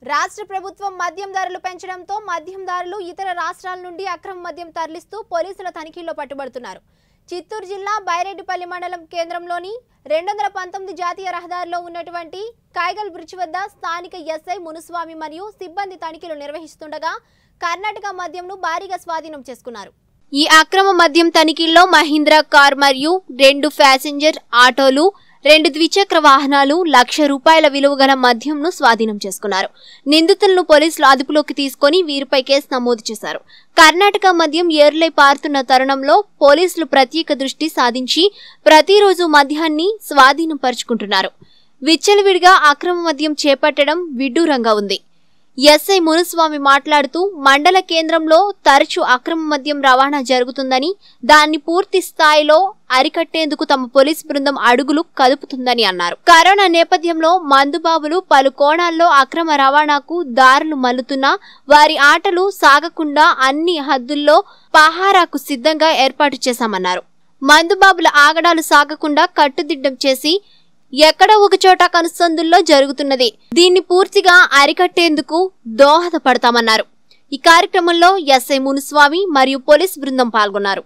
రాష్ట్ర ప్రభుత్వం మద్యం ధరలు పెంచడంతో మద్యందారులు ఇతర రాష్ట్రాల నుండి అక్రమ మద్యం తరలిస్తూ పోలీసుల తనిఖీల్లో పట్టుబడుతున్నారు చిత్తూరు జిల్లా బైరెడ్డిపల్లి మండలం కేంద్రంలోని రెండు వందల పంతొమ్మిది జాతీయ రహదారిలో ఉన్నటువంటి కాయగల్ బ్రిడ్జ్ వద్ద స్థానిక ఎస్ఐ మునుస్వామి మరియు సిబ్బంది తనిఖీలు నిర్వహిస్తుండగా కర్ణాటక మద్యంను భారీగా స్వాధీనం చేసుకున్నారు ఈ అక్రమ మద్యం తనిఖీల్లో మహీంద్రా కార్ మరియు రెండు ప్యాసింజర్ ఆటోలు రెండు ద్విచక్ర వాహనాలు లక్ష రూపాయల విలువ గల మద్యంను స్వాధీనం చేసుకున్నారు నిందితులను పోలీసులు అదుపులోకి తీసుకొని వీరిపై కేసు నమోదు చేశారు కర్ణాటక మద్యం ఏర్లై పారుతున్న తరుణంలో పోలీసులు ప్రత్యేక దృష్టి సాధించి ప్రతిరోజు మద్యాన్ని స్వాధీనం పరుచుకుంటున్నారు విచ్చలవిడిగా అక్రమ మద్యం చేపట్టడం విడ్డూరంగా ఉంది ఎస్ఐ మునుస్వామి మాట్లాడుతూ మండల కేంద్రంలో తరచూ అక్రమ మద్యం రవాణా జరుగుతుందని దాన్ని పూర్తి స్థాయిలో అరికట్టేందుకు తమ పోలీస్ బృందం అడుగులు కదుపుతుందని అన్నారు కరోనా నేపథ్యంలో మందుబాబులు పలు కోణాల్లో అక్రమ రవాణాకు దారులు మల్లుతున్నా వారి ఆటలు సాగకుండా అన్ని హద్దుల్లో పహారాకు సిద్ధంగా ఏర్పాటు చేశామన్నారు మందుబాబుల ఆగడాలు సాగకుండా కట్టుదిడ్డం చేసి ఎక్కడ ఒక చోట కనుసందుల్లో జరుగుతున్నది దీన్ని పూర్తిగా అరికట్టేందుకు దోహదపడతామన్నారు ఈ కార్యక్రమంలో ఎస్ఐ మునుస్వామి మరియు పోలీస్ బృందం పాల్గొన్నారు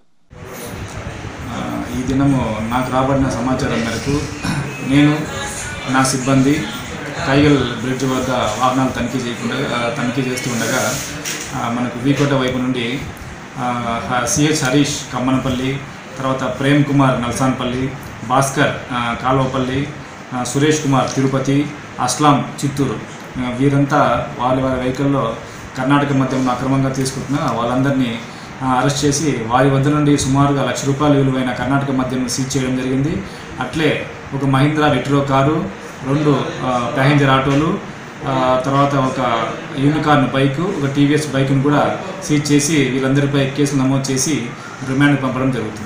ఆ, ఈ దినము నాకు రాబడిన సమాచారం మేరకు నేను నా సిబ్బంది కైగల్ బ్రిడ్జ్ వద్ద వాహనాలు తనిఖీ చేయకుండా ఆ, తనిఖీ చేస్తూ ఉండగా ఆ, మనకు వీకోట వైపు నుండి సిహెచ్ హరీష్ కమ్మనపల్లి తర్వాత ప్రేమ్ కుమార్ నల్సాన్పల్లి భాస్కర్ ఆ, కాలువపల్లి ఆ, సురేష్ కుమార్ తిరుపతి అస్లాం చిత్తూరు ఆ, వీరంతా వారి వారి వెహికల్లో కర్ణాటక మద్యం అక్రమంగా తీసుకుంటున్న వాళ్ళందరినీ ఆ, అరెస్ట్ చేసి వారి వద్ద నుండి సుమారుగా లక్ష రూపాయల విలువైన కర్ణాటక మద్యం సీజ్ చేయడం జరిగింది అట్లే ఒక మహీంద్రా రెట్రో కారు రెండు ఆ, ప్యాసింజర్ ఆటోలు ఆ, తర్వాత ఒక యూనికార్న్ బైక్ ఒక టీవీఎస్ బైక్ను కూడా సీజ్ చేసి వీళ్ళందరిపై కేసులు నమోదు చేసి రిమాండ్ పంపడం జరుగుతుంది